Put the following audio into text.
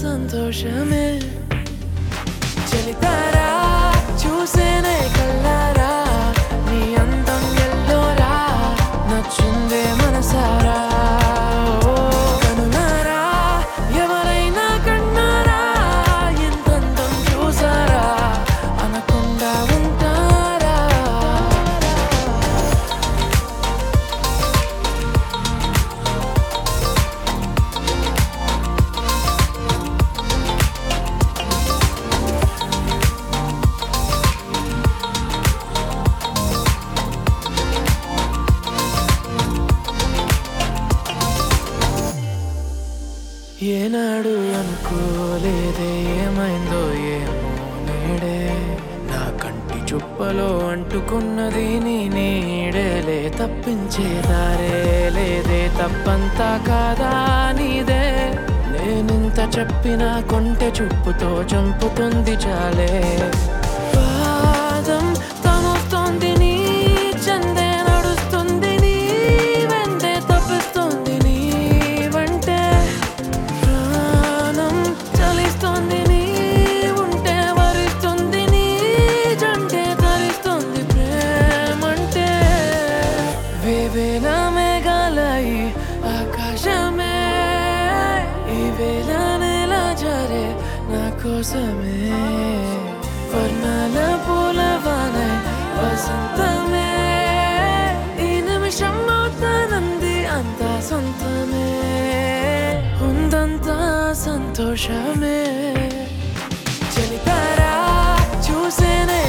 సంతోషమే చలితారా చూసేనే కల్లారా నీ అందం ఎల్లోరా నచ్చిందే మనసారా ఓ, కనులారా ఎవరైనా కన్నారా ఎంత అందం చూసారా అనకుండా ఉంటారా ఏనాడు అనుకోలేదే ఏమైందో ఏమో నేడే నా కంటి చుప్పలో అంటుకున్నది నీ నీడేలే తప్పించేదారే లేదే తప్పంతా కాదా నీదే నేనింత చెప్పినా కొంటె చూపుతో చంపుతుంది చాలే పాదం తనుస్తుంది నీ చందే నడుస్తుంది నీ వెంటే తప్పిస్తుంది నీ వంటే ప్రాణం చలిస్తుంది నీ ఉంటే వరిస్తుంది నీ జంటే తరిస్తుంది ప్రేమంటే వేవేల మేఘాలై ఆకాశమే ఈ వేళ నెల జరే నా కోసమే వర్ణాల పూలవానై వసంతమే ఈ నిమిషం అవుతానంది అంతా సొంతమే ఉందంతా సంతోషమే చలితారా చూసేనే